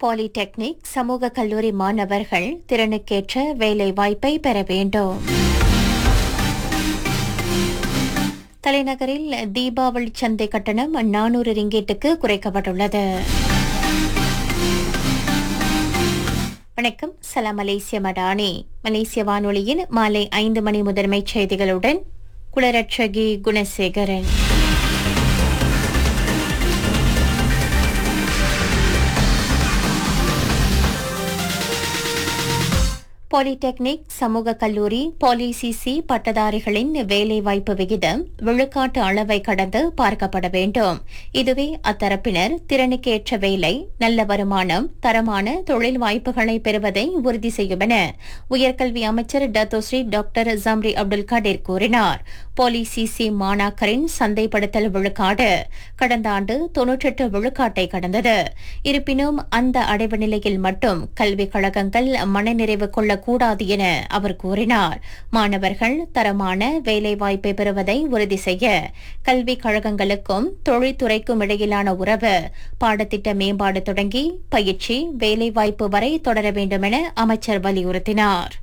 polytechnic சமூக கல்லூரி மாணவர்கள் திறனுக்கேற்ற வேலை வாய்ப்பை பெற வேண்டும் தலைநகரில் தீபாவளி சந்தை கட்டணம் நானூறு ரிங்கேட்டுக்கு குறைக்கப்பட்டுள்ளது வணக்கம் சலாம் மலேசிய மடானி மலேசிய வானொலியின் மாலை ஐந்து மணி முதன்மைச் செய்திகளுடன் குளரட்சகி குணசேகரன் பாலிடெக்னிக் சமூக கல்லூரி பாலிசிசி பட்டதாரிகளின் வேலைவாய்ப்பு விகிதம் விழுக்காட்டு அளவை கடந்து பார்க்கப்பட வேண்டும் இதுவே அத்தரப்பினர் திறனுக்கேற்ற வேலை நல்ல வருமானம் தரமான தொழில் வாய்ப்புகளை பெறுவதை உறுதி செய்யும் என உயர்கல்வி அமைச்சர் Dato Sri doctor Zambry Abdul Kadir கூறினார் பாலிசிசி மாணாக்கரின் சந்தைப்படுத்தல் விழுக்காடு கடந்த ஆண்டு தொன்னூற்றெட்டு விழுக்காட்டை கடந்தது இருப்பினும் அந்த அடைவு நிலையில் மட்டும் கல்விக் கழகங்கள் மனநிறைவு கொள்ளக்கூடாது என அவர் கூறினார் மாணவர்கள் தரமான வேலைவாய்ப்பை பெறுவதை உறுதி செய்ய கல்விக் கழகங்களுக்கும் தொழில்துறைக்கும் இடையிலான உறவு பாடத்திட்ட மேம்பாடு தொடங்கி பயிற்சி வேலைவாய்ப்பு வரை தொடர வேண்டும் என அமைச்சர் வலியுறுத்தினார்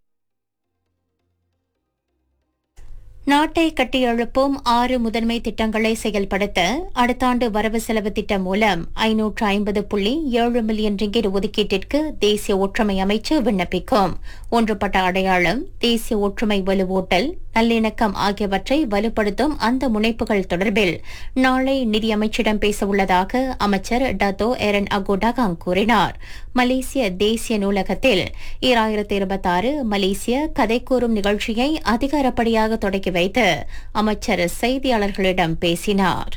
நாட்டை கட்டியெழுப்பும் ஆறு முதன்மை திட்டங்களை செயல்படுத்த அடுத்த ஆண்டு வரவு செலவு திட்டம் மூலம் ஐநூற்று ஐம்பது புள்ளி ஏழு மில்லியன் ரிங்கிட் ஒதுக்கீட்டிற்கு தேசிய ஒற்றுமை அமைச்சு விண்ணப்பிக்கும் ஒன்றுபட்ட அடையாளம் தேசிய ஒற்றுமை வலுவூட்டல் நல்லிணக்கம் ஆகியவற்றை வலுப்படுத்தும் அந்த முனைப்புகள் தொடர்பில் நாளை நிதியமைச்சிடம் பேச உள்ளதாக அமைச்சர் டத்தோ எரன் அகோடாகாங் கூறினார் மலேசிய தேசிய நூலகத்தில் ஈராயிரத்தி இருபத்தாறு மலேசிய கதை கூறும் நிகழ்ச்சியை அதிகாரப்படியாக தொடங்கி வைத்து அமைச்சர் செய்தியாளர்களிடம் பேசினார்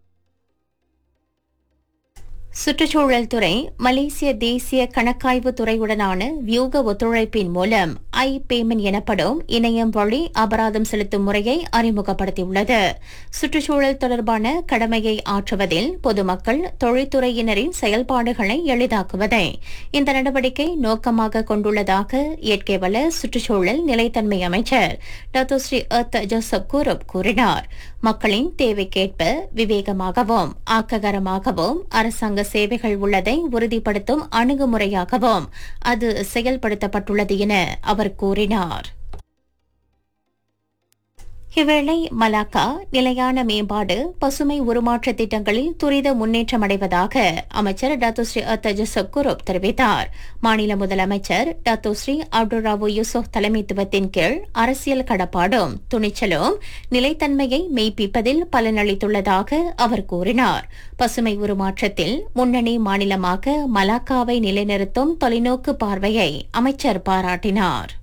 சுற்றுச்சூழல் துறை மலேசிய தேசிய கணக்காய்வு துறையுடனான வியூக ஒத்துழைப்பின் மூலம் ஐ பேமெண்ட் எனப்படும் இணையம் வழி அபராதம் செலுத்தும் முறையை அறிமுகப்படுத்தியுள்ளது சுற்றுச்சூழல் தொடர்பான கடமையை ஆற்றுவதில் பொதுமக்கள் தொழில்துறையினரின் செயல்பாடுகளை எளிதாக்குவதை இந்த நடவடிக்கை நோக்கமாக கொண்டுள்ளதாக இயற்கை வள சுற்றுச்சூழல் நிலைத்தன்மை அமைச்சர் டாக்டர் ஸ்ரீ அத் ஜோசப் கூரப் கூறினார் மக்களின் தேவைக்கேற்ப விவேகமாகவும் ஆக்ககரமாகவும் அரசாங்க சேவைகள் உள்ளதை உறுதிப்படுத்தும் அணுகுமுறையாகவும் அது செயல்படுத்தப்பட்டுள்ளது என அவர் கூறினார் இவ்வேளை மலாக்கா நிலையான மேம்பாடு பசுமை உருமாற்ற திட்டங்களில் துரித முன்னேற்றம் அடைவதாக அமைச்சர் டாத்தோ ஸ்ரீ அத்தஜசப் குரூப் தெரிவித்தார் மாநில முதலமைச்சர் டாத்தோ ஸ்ரீ அப்துல் ராவு யூசுப் தலைமைத்துவத்தின் கீழ் அரசியல் கடப்பாடும் துணிச்சலும் நிலைத்தன்மையை மெய்ப்பிப்பதில் பலனளித்துள்ளதாக அவர் கூறினார் பசுமை உருமாற்றத்தில் முன்னணி மாநிலமாக மலாக்காவை நிலைநிறுத்தும் தொலைநோக்கு பார்வையை அமைச்சர் பாராட்டினார்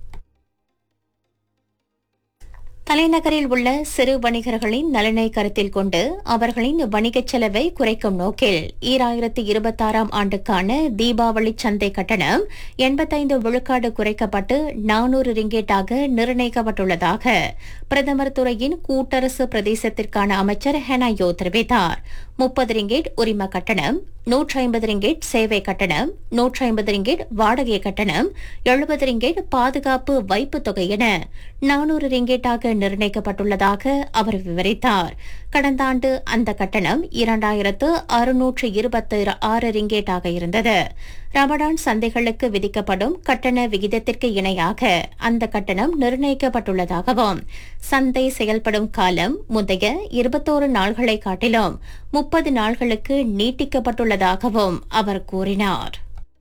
தலைநகரில் உள்ள சிறு வணிகர்களின் நலனை கருத்தில் கொண்டு அவர்களின் வணிகச் செலவை குறைக்கும் நோக்கில் ஈராயிரத்தி இருபத்தாறாம் ஆண்டுக்கான தீபாவளி சந்தை கட்டணம் எண்பத்தைந்து விழுக்காடு குறைக்கப்பட்டு நானூறு ரிங்கேட்டாக நிர்ணயிக்கப்பட்டுள்ளதாக பிரதமர் துறையின் கூட்டரசு பிரதேசத்திற்கான அமைச்சர் ஹெனாயோ தெரிவித்தார் முப்பது ரிங்கேட் உரிம கட்டணம் நூற்றி ஐம்பது ரிங்கேட் சேவை கட்டணம் நூற்றி ஐம்பது ரிங்கேட் வாடகை கட்டணம் எழுபது ரிங்கேட் பாதுகாப்பு வைப்பு தொகை என நானூறு ரிங்கேட்டாக நிர்ணயிக்கப்பட்டுள்ளதாக அவர் விவரித்தார் கடந்த ஆண்டு அந்த கட்டணம் இரண்டாயிரத்து அறுநூற்று இருபத்தி ஆறு ரிங்கேட்டாக இருந்தது ரமடான் சந்தைகளுக்கு விதிக்கப்படும் கட்டண விகிதத்திற்கு இணையாக அந்த கட்டணம் நிர்ணயிக்கப்பட்டுள்ளதாகவும் சந்தை செயல்படும் காலம் முந்தைய இருபத்தோரு நாள்களை காட்டிலும் முப்பது நாள்களுக்கு நீட்டிக்கப்பட்டுள்ளதாகவும் அவர் கூறினார்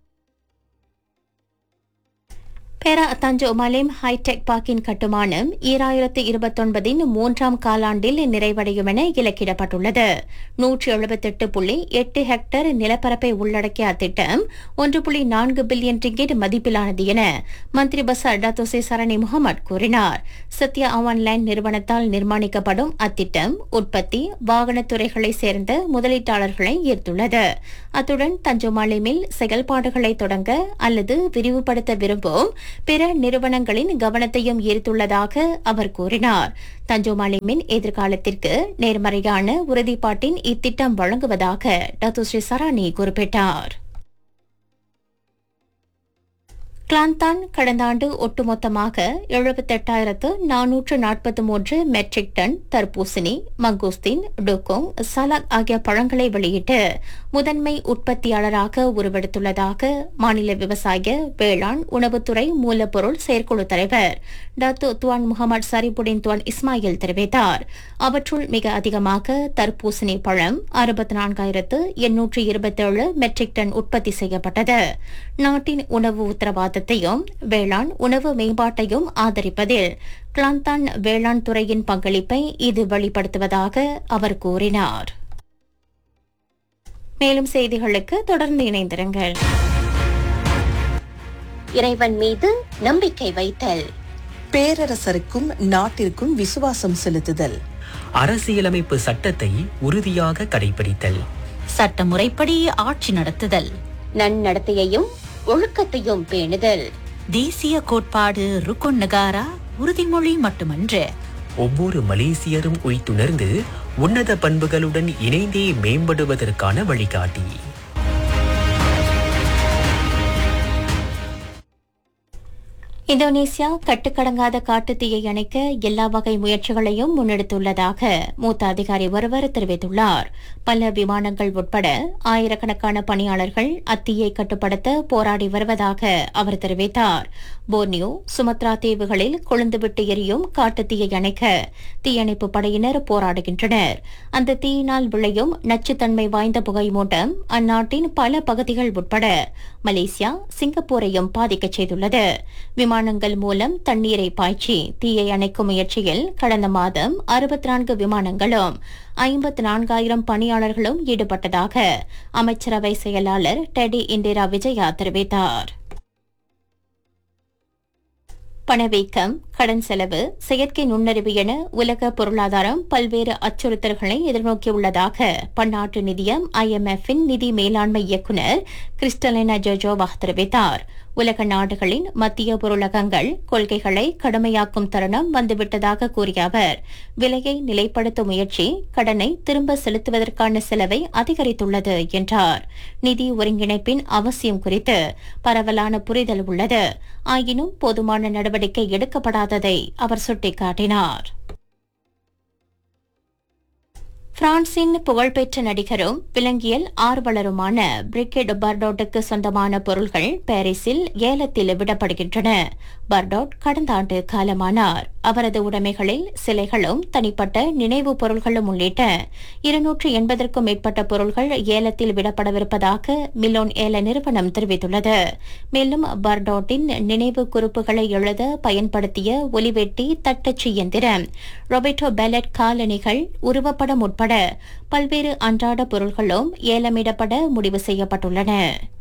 பெரா தஞ்சோ மலேம் ஹைடெக் பார்க்கின் கட்டுமானம் ஈராயிரத்து இருபத்தொன்பதின் மூன்றாம் காலாண்டில் நிறைவடையும் என இலக்கிடப்பட்டுள்ளது நூற்றி எழுபத்தெட்டு புள்ளி எட்டு ஹெக்டேர் நிலப்பரப்பை உள்ளடக்கிய அத்திட்டம் ஒன்று புள்ளி நான்கு பில்லியன் ரிங்கெட் மதிப்பிலானது என மந்திரி பசார் டாத்தோசே சரணி முகமது கூறினார் சத்யா அவான் லைன் நிறுவனத்தால் நிர்மாணிக்கப்படும் அத்திட்டம் உற்பத்தி வாகனத் துறைகளை சேர்ந்த முதலீட்டாளர்களை ஈர்த்துள்ளது அத்துடன் தஞ்சோமாலிமில் செயல்பாடுகளை தொடங்க அல்லது விரிவுபடுத்த விரும்பும் பிற நிறுவனங்களின் கவனத்தையும் ஈர்த்துள்ளதாக அவர் கூறினார் தஞ்சோமாலிமின் எதிர்காலத்திற்கு நேர்மறையான உறுதிப்பாட்டின் இத்திட்டம் வழங்குவதாக டத்து ஸ்ரீ சரானி குறிப்பிட்டார் கிளாந்தான் கடந்த ஆண்டு ஒட்டுமொத்தமாக எழுபத்தெட்டாயிரத்து நானூற்று நாற்பத்தி மூன்று மெட்ரிக் டன் தர்பூசணி மங்கூஸ்தீன் டுகோங் சலாக் ஆகிய பழங்களை வெளியிட்டு முதன்மை உற்பத்தியாளராக உருவெடுத்துள்ளதாக மாநில விவசாய வேளாண் உணவுத்துறை மூலப்பொருள் செயற்குழு தலைவர் டாத்து துவான் முகமது சரிபுடின் துவான் இஸ்மாயில் தெரிவித்தார் அவற்றுள் மிக அதிகமாக தர்பூசணி பழம் அறுபத்தி நான்காயிரத்து எண்ணூற்று இருபத்தேழு மெட்ரிக் டன் உற்பத்தி செய்யப்பட்டது நாட்டின் உணவு உத்தரவாதத்தையும் வேளாண் உணவு மேம்பாட்டையும் ஆதரிப்பதில் கிளாந்தான் வேளாண் துறையின் பங்களிப்பை இது வெளிப்படுத்துவதாக அவர் கூறினார் மேலும் செய்திகளுக்கு தொடர்ந்து இணைந்திருங்கள் இறைவன் மீது நம்பிக்கை வைத்தல் பேரரசருக்கும் நாட்டிற்கும் விசுவாசம் செலுத்துதல் அரசியலமைப்பு சட்டத்தை உறுதியாக கடைபிடித்தல் சட்டமுறைப்படி ஆட்சி நடத்துதல் நன்னடத்தையையும் ஒழுக்கத்தையும் பேணுதல் தேசிய கோட்பாடு ருக்குன் நகாரா உறுதிமொழி மட்டுமன்று ஒவ்வொரு மலேசியரும் உய்த்துணர்ந்து உன்னத பண்புகளுடன் இணைந்தே மேம்படுவதற்கான வழிகாட்டி இந்தோனேசியா கட்டுக்கடங்காத காட்டுத்தீயை அணைக்க எல்லா வகை முயற்சிகளையும் முன்னெடுத்துள்ளதாக மூத்த அதிகாரி ஒருவர் தெரிவித்துள்ளார் பல விமானங்கள் உட்பட ஆயிரக்கணக்கான பணியாளர்கள் அத்தீயை கட்டுப்படுத்த போராடி வருவதாக அவர் தெரிவித்தார் போர்னியோ சுமத்ரா தீவுகளில் கொழுந்துவிட்டு எரியும் காட்டுத்தீயை அணைக்க தீயணைப்பு படையினர் போராடுகின்றனர் அந்த தீயினால் விளையும் நச்சுத்தன்மை வாய்ந்த புகை மூட்டம் அந்நாட்டின் பல பகுதிகள் உட்பட மலேசியா சிங்கப்பூரையும் பாதிக்கச் செய்துள்ளது விமானங்கள் மூலம் தண்ணீரை பாய்ச்சி தீயை அணைக்கும் முயற்சியில் கடந்த மாதம் அறுபத்தி நான்கு விமானங்களும் ஐம்பத்தி நான்காயிரம் பணியாளர்களும் ஈடுபட்டதாக அமைச்சரவை செயலாளர் டெடி இந்திரா விஜயா தெரிவித்தார் பணவீக்கம் கடன் செலவு செயற்கை நுண்ணறிவு என உலக பொருளாதாரம் பல்வேறு அச்சுறுத்தல்களை எதிர்நோக்கியுள்ளதாக பன்னாட்டு நிதியம் ஐஎம்எஃப்பின் நிதி மேலாண்மை இயக்குநர் கிறிஸ்டலினா ஜோஜோவா தெரிவித்தார் உலக நாடுகளின் மத்திய பொருளகங்கள் கொள்கைகளை கடுமையாக்கும் தருணம் வந்துவிட்டதாக கூறிய அவர் விலையை நிலைப்படுத்தும் முயற்சி கடனை திரும்ப செலுத்துவதற்கான செலவை அதிகரித்துள்ளது என்றார் நிதி ஒருங்கிணைப்பின் அவசியம் குறித்து பரவலான புரிதல் உள்ளது ஆயினும் போதுமான நடவடிக்கை எடுக்கப்படாததை அவர் சுட்டிக்காட்டினார் பிரான்சின் புகழ்பெற்ற நடிகரும் விலங்கியல் ஆர்வலருமான பிரிகெட் பர்டோட்டுக்கு சொந்தமான பொருள்கள் பாரிஸில் ஏலத்தில் விடப்படுகின்றன பர்டோட் கடந்த ஆண்டு காலமானார் அவரது உடைமைகளில் சிலைகளும் தனிப்பட்ட நினைவுப் பொருள்களும் உள்ளிட்ட இருநூற்று எண்பதற்கும் மேற்பட்ட பொருள்கள் ஏலத்தில் விடப்படவிருப்பதாக மிலோன் ஏல நிறுவனம் தெரிவித்துள்ளது மேலும் பர்டோட்டின் நினைவு குறிப்புகளை எழுத பயன்படுத்திய ஒலிவெட்டி தட்டச்சு இயந்திரம் ரொபர்டோ பெலட் காலணிகள் உருவப்படம் உட்பட பல்வேறு அன்றாட பொருள்களும் ஏலமிடப்பட முடிவு செய்யப்பட்டுள்ளன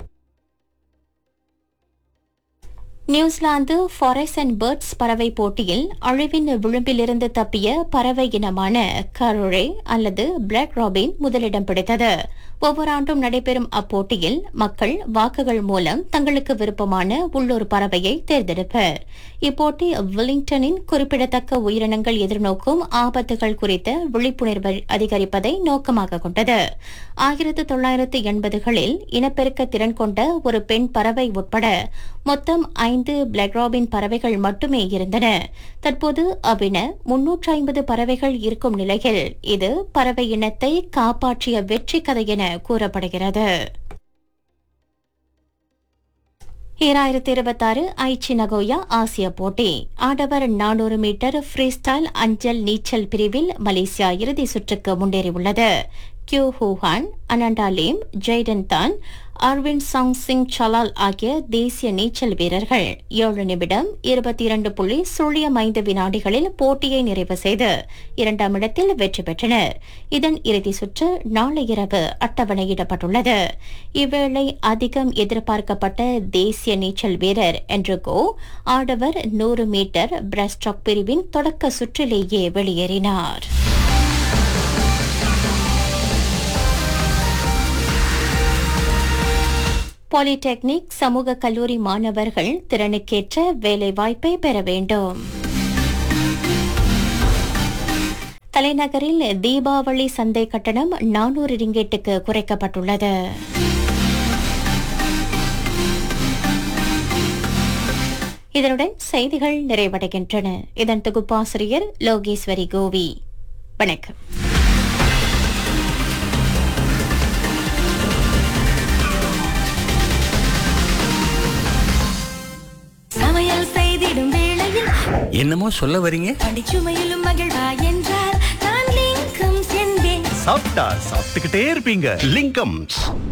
நியூசிலாந்து ஃபாரஸ்ட் அண்ட் பேர்ட்ஸ் பறவை போட்டியில் அழிவின் விளிம்பிலிருந்து தப்பிய பறவை இனமான கரோரே அல்லது பிளாக் ராபின் முதலிடம் பிடித்தது ஒவ்வொரு ஆண்டும் நடைபெறும் அப்போட்டியில் மக்கள் வாக்குகள் மூலம் தங்களுக்கு விருப்பமான உள்ளூர் பறவையை தேர்ந்தெடுப்பர் இப்போட்டி வெலிங்டனின் குறிப்பிடத்தக்க உயிரினங்கள் எதிர்நோக்கும் ஆபத்துகள் குறித்த விழிப்புணர்வை அதிகரிப்பதை நோக்கமாக கொண்டது ஆயிரத்து தொள்ளாயிரத்து எண்பதுகளில் இனப்பெருக்க திறன் கொண்ட ஒரு பெண் பறவை உட்பட மொத்தம் ஐந்து பிளாக் ராபின் பறவைகள் மட்டுமே இருந்தன தற்போது அவ்வின முன்னூற்று ஐம்பது பறவைகள் இருக்கும் நிலையில் இது பறவை இனத்தை காப்பாற்றிய வெற்றி கதை என கூறப்படுகிறது ஈராயிரத்தி இருபத்தாறு ஐச்சி நகோயா ஆசிய போட்டி ஆடவர் நானூறு மீட்டர் ஃப்ரீ ஸ்டைல் அஞ்சல் நீச்சல் பிரிவில் மலேசியா இறுதி சுற்றுக்கு முன்னேறியுள்ளது கியூ ஹூஹான் அனண்டா லேம் ஜெய்டன் தான் அர்வின் சாங் சிங் சலால் ஆகிய தேசிய நீச்சல் வீரர்கள் ஏழு நிமிடம் இருபத்தி இரண்டு புள்ளி சுழியம் ஐந்து வினாடிகளில் போட்டியை நிறைவு செய்து இரண்டாம் இடத்தில் வெற்றி பெற்றனர் இதன் இறுதி சுற்று நாளை இரவு அட்டவணையிடப்பட்டுள்ளது இவ்வேளை அதிகம் எதிர்பார்க்கப்பட்ட தேசிய நீச்சல் வீரர் என்றுகோ ஆடவர் நூறு மீட்டர் பிரஸ்டாக் பிரிவின் தொடக்க சுற்றிலேயே வெளியேறினார் பாலிடெக்னிக் சமூக கல்லூரி மாணவர்கள் திறனுக்கேற்ற வேலைவாய்ப்பை பெற வேண்டும் தலைநகரில் தீபாவளி சந்தை கட்டணம் நானூறு ரிங்கெட்டுக்கு குறைக்கப்பட்டுள்ளது இதனுடன் செய்திகள் நிறைவடைகின்றன இதன் தொகுப்பாசிரியர் லோகேஸ்வரி கோவி வணக்கம் சமையல் செய்திடும் வேளையில் என்னமோ சொல்ல வரீங்க படிச்சுமையிலும் மகிழ்வா என்றார் நான் லிங்கம் என்பேன் சாப்பிட்டா சாப்பிட்டுக்கிட்டே இருப்பீங்க லிங்கம்ஸ்